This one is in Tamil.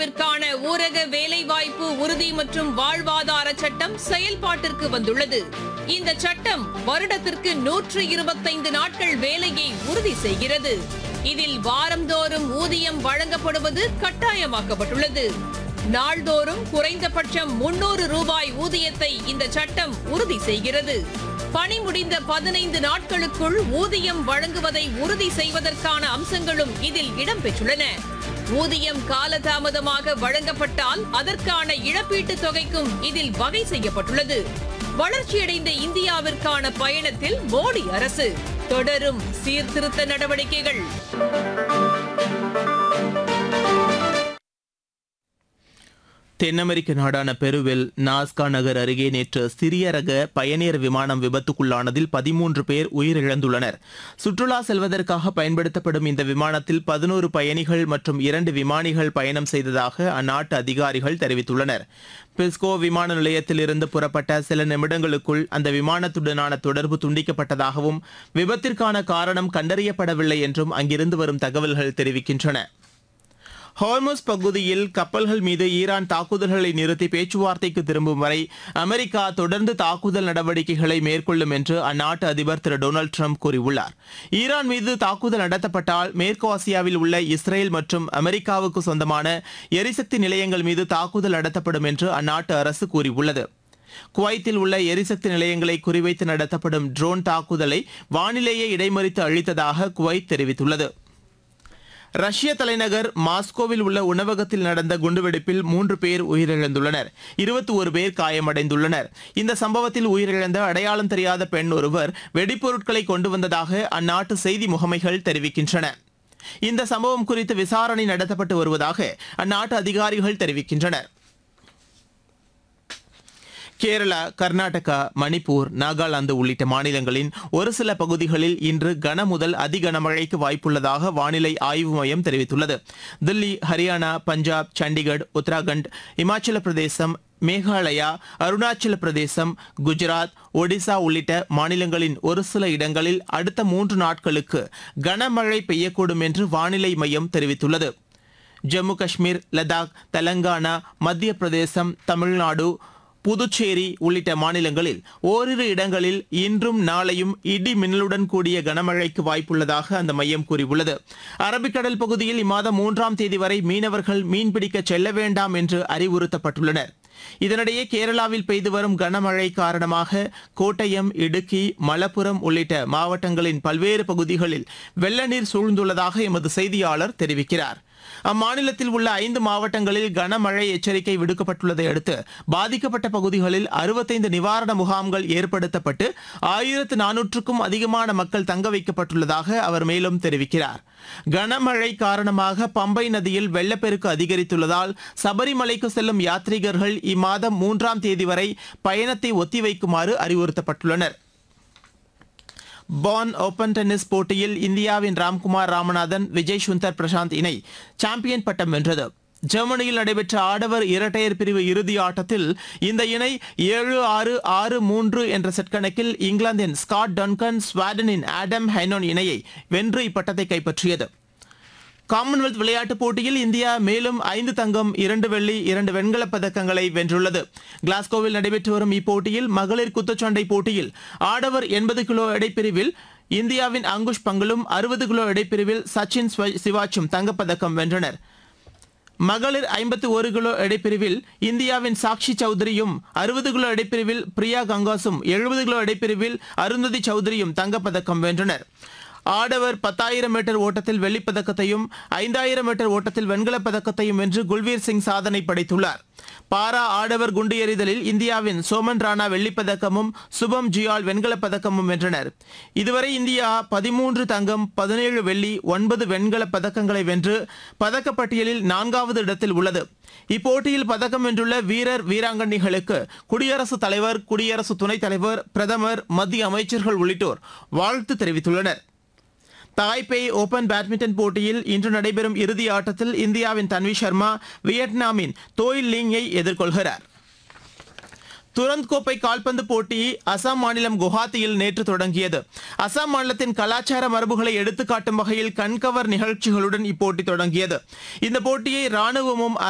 இந்தியாவிற்கான ஊரக வேலைவாய்ப்பு உறுதி மற்றும் வாழ்வாதார சட்டம் செயல்பாட்டிற்கு வந்துள்ளது இந்த சட்டம் வருடத்திற்கு நூற்று இருபத்தைந்து நாட்கள் வேலையை உறுதி செய்கிறது இதில் வாரந்தோறும் ஊதியம் வழங்கப்படுவது கட்டாயமாக்கப்பட்டுள்ளது நாள்தோறும் குறைந்தபட்சம் முன்னூறு ரூபாய் ஊதியத்தை இந்த சட்டம் உறுதி செய்கிறது பணி முடிந்த பதினைந்து நாட்களுக்குள் ஊதியம் வழங்குவதை உறுதி செய்வதற்கான அம்சங்களும் இதில் இடம்பெற்றுள்ளன ஊதியம் காலதாமதமாக வழங்கப்பட்டால் அதற்கான இழப்பீட்டுத் தொகைக்கும் இதில் வகை செய்யப்பட்டுள்ளது வளர்ச்சியடைந்த இந்தியாவிற்கான பயணத்தில் மோடி அரசு தொடரும் சீர்திருத்த நடவடிக்கைகள் தென் அமெரிக்க நாடான பெருவில் நாஸ்கா நகர் அருகே நேற்று சிறிய ரக பயணியர் விமானம் விபத்துக்குள்ளானதில் பதிமூன்று பேர் உயிரிழந்துள்ளனர் சுற்றுலா செல்வதற்காக பயன்படுத்தப்படும் இந்த விமானத்தில் பதினோரு பயணிகள் மற்றும் இரண்டு விமானிகள் பயணம் செய்ததாக அந்நாட்டு அதிகாரிகள் தெரிவித்துள்ளனர் பிஸ்கோ விமான நிலையத்திலிருந்து புறப்பட்ட சில நிமிடங்களுக்குள் அந்த விமானத்துடனான தொடர்பு துண்டிக்கப்பட்டதாகவும் விபத்திற்கான காரணம் கண்டறியப்படவில்லை என்றும் அங்கிருந்து வரும் தகவல்கள் தெரிவிக்கின்றன ஹார்மஸ் பகுதியில் கப்பல்கள் மீது ஈரான் தாக்குதல்களை நிறுத்தி பேச்சுவார்த்தைக்கு திரும்பும் வரை அமெரிக்கா தொடர்ந்து தாக்குதல் நடவடிக்கைகளை மேற்கொள்ளும் என்று அந்நாட்டு அதிபர் திரு டொனால்டு ட்ரம்ப் கூறியுள்ளார் ஈரான் மீது தாக்குதல் நடத்தப்பட்டால் மேற்கு ஆசியாவில் உள்ள இஸ்ரேல் மற்றும் அமெரிக்காவுக்கு சொந்தமான எரிசக்தி நிலையங்கள் மீது தாக்குதல் நடத்தப்படும் என்று அந்நாட்டு அரசு கூறியுள்ளது குவைத்தில் உள்ள எரிசக்தி நிலையங்களை குறிவைத்து நடத்தப்படும் ட்ரோன் தாக்குதலை வானிலேயே இடைமறித்து அழித்ததாக குவைத் தெரிவித்துள்ளது ரஷ்ய தலைநகர் மாஸ்கோவில் உள்ள உணவகத்தில் நடந்த குண்டுவெடிப்பில் மூன்று பேர் உயிரிழந்துள்ளனர் இருபத்தி ஒரு பேர் காயமடைந்துள்ளனர் இந்த சம்பவத்தில் உயிரிழந்த அடையாளம் தெரியாத பெண் ஒருவர் வெடிப்பொருட்களை கொண்டு வந்ததாக அந்நாட்டு செய்தி முகமைகள் தெரிவிக்கின்றன இந்த சம்பவம் குறித்து விசாரணை நடத்தப்பட்டு வருவதாக அந்நாட்டு அதிகாரிகள் தெரிவிக்கின்றனர் கேரளா கர்நாடகா மணிப்பூர் நாகாலாந்து உள்ளிட்ட மாநிலங்களின் ஒரு சில பகுதிகளில் இன்று கன முதல் அதி கனமழைக்கு வாய்ப்புள்ளதாக வானிலை ஆய்வு மையம் தெரிவித்துள்ளது தில்லி ஹரியானா பஞ்சாப் சண்டிகர் உத்தராகண்ட் இமாச்சல பிரதேசம் மேகாலயா அருணாச்சல பிரதேசம் குஜராத் ஒடிசா உள்ளிட்ட மாநிலங்களின் ஒரு சில இடங்களில் அடுத்த மூன்று நாட்களுக்கு கனமழை பெய்யக்கூடும் என்று வானிலை மையம் தெரிவித்துள்ளது ஜம்மு காஷ்மீர் லடாக் தெலங்கானா மத்திய பிரதேசம் தமிழ்நாடு புதுச்சேரி உள்ளிட்ட மாநிலங்களில் ஓரிரு இடங்களில் இன்றும் நாளையும் இடி மின்னலுடன் கூடிய கனமழைக்கு வாய்ப்புள்ளதாக அந்த மையம் கூறியுள்ளது அரபிக்கடல் பகுதியில் இம்மாதம் மூன்றாம் தேதி வரை மீனவர்கள் மீன்பிடிக்க செல்ல வேண்டாம் என்று அறிவுறுத்தப்பட்டுள்ளனர் இதனிடையே கேரளாவில் பெய்து வரும் கனமழை காரணமாக கோட்டயம் இடுக்கி மலப்புரம் உள்ளிட்ட மாவட்டங்களின் பல்வேறு பகுதிகளில் வெள்ள நீர் சூழ்ந்துள்ளதாக எமது செய்தியாளர் தெரிவிக்கிறார் அம்மாநிலத்தில் உள்ள ஐந்து மாவட்டங்களில் கனமழை எச்சரிக்கை விடுக்கப்பட்டுள்ளதை அடுத்து பாதிக்கப்பட்ட பகுதிகளில் அறுபத்தைந்து நிவாரண முகாம்கள் ஏற்படுத்தப்பட்டு ஆயிரத்து நானூற்றுக்கும் அதிகமான மக்கள் தங்க வைக்கப்பட்டுள்ளதாக அவர் மேலும் தெரிவிக்கிறார் கனமழை காரணமாக பம்பை நதியில் வெள்ளப்பெருக்கு அதிகரித்துள்ளதால் சபரிமலைக்கு செல்லும் யாத்ரீகர்கள் இம்மாதம் மூன்றாம் தேதி வரை பயணத்தை ஒத்திவைக்குமாறு அறிவுறுத்தப்பட்டுள்ளனர் பான் ஓபன் டென்னிஸ் போட்டியில் இந்தியாவின் ராம்குமார் ராமநாதன் விஜய் சுந்தர் பிரசாந்த் இணை சாம்பியன் பட்டம் வென்றது ஜெர்மனியில் நடைபெற்ற ஆடவர் இரட்டையர் பிரிவு இறுதி ஆட்டத்தில் இந்த இணை ஏழு ஆறு ஆறு மூன்று என்ற செட் கணக்கில் இங்கிலாந்தின் ஸ்காட் டன்கன் ஸ்வாடனின் ஆடம் ஹைனோன் இணையை வென்று இப்பட்டத்தை கைப்பற்றியது காமன்வெல்த் விளையாட்டுப் போட்டியில் இந்தியா மேலும் ஐந்து தங்கம் இரண்டு வெள்ளி இரண்டு வெண்கலப் பதக்கங்களை வென்றுள்ளது கிளாஸ்கோவில் நடைபெற்று வரும் இப்போட்டியில் மகளிர் குத்துச்சண்டை போட்டியில் ஆடவர் எண்பது கிலோ எடைப்பிரிவில் இந்தியாவின் அங்குஷ் பங்கலும் அறுபது கிலோ எடைப்பிரிவில் சச்சின் ஸ்வ- சிவாச்சும் தங்கப்பதக்கம் வென்றனர் மகளிர் ஐம்பத்தி ஒரு கிலோ எடைப்பிரிவில் இந்தியாவின் சாக்ஷி சௌத்ரியும் அறுபது கிலோ எடைப்பிரிவில் பிரியா கங்காசும் எழுபது கிலோ எடைப்பிரிவில் அருந்ததி சௌத்ரியும் தங்கப்பதக்கம் வென்றனர் ஆடவர் பத்தாயிரம் மீட்டர் ஓட்டத்தில் வெள்ளிப் பதக்கத்தையும் ஐந்தாயிரம் மீட்டர் ஓட்டத்தில் வெண்கலப் பதக்கத்தையும் வென்று குல்வீர் சிங் சாதனை படைத்துள்ளார் பாரா ஆடவர் குண்டு எறிதலில் இந்தியாவின் சோமன் ராணா வெள்ளிப் பதக்கமும் சுபம் ஜியால் வெண்கலப் பதக்கமும் வென்றனர் இதுவரை இந்தியா பதிமூன்று தங்கம் பதினேழு வெள்ளி ஒன்பது வெண்கலப் பதக்கங்களை வென்று பதக்கப்பட்டியலில் நான்காவது இடத்தில் உள்ளது இப்போட்டியில் பதக்கம் வென்றுள்ள வீரர் வீராங்கனைகளுக்கு குடியரசுத் தலைவர் குடியரசு துணைத் தலைவர் பிரதமர் மத்திய அமைச்சர்கள் உள்ளிட்டோர் வாழ்த்து தெரிவித்துள்ளனர் தாய்பேய் ஓபன் பேட்மிண்டன் போட்டியில் இன்று நடைபெறும் இறுதி ஆட்டத்தில் இந்தியாவின் தன்வி சர்மா வியட்நாமின் தோய் லிங்கை எதிர்கொள்கிறார் துரந்த் கோப்பை கால்பந்து போட்டி அசாம் மாநிலம் குவஹாத்தியில் நேற்று தொடங்கியது அசாம் மாநிலத்தின் கலாச்சார மரபுகளை எடுத்துக்காட்டும் வகையில் கண்கவர் நிகழ்ச்சிகளுடன் இப்போட்டி தொடங்கியது இந்த போட்டியை ராணுவமும்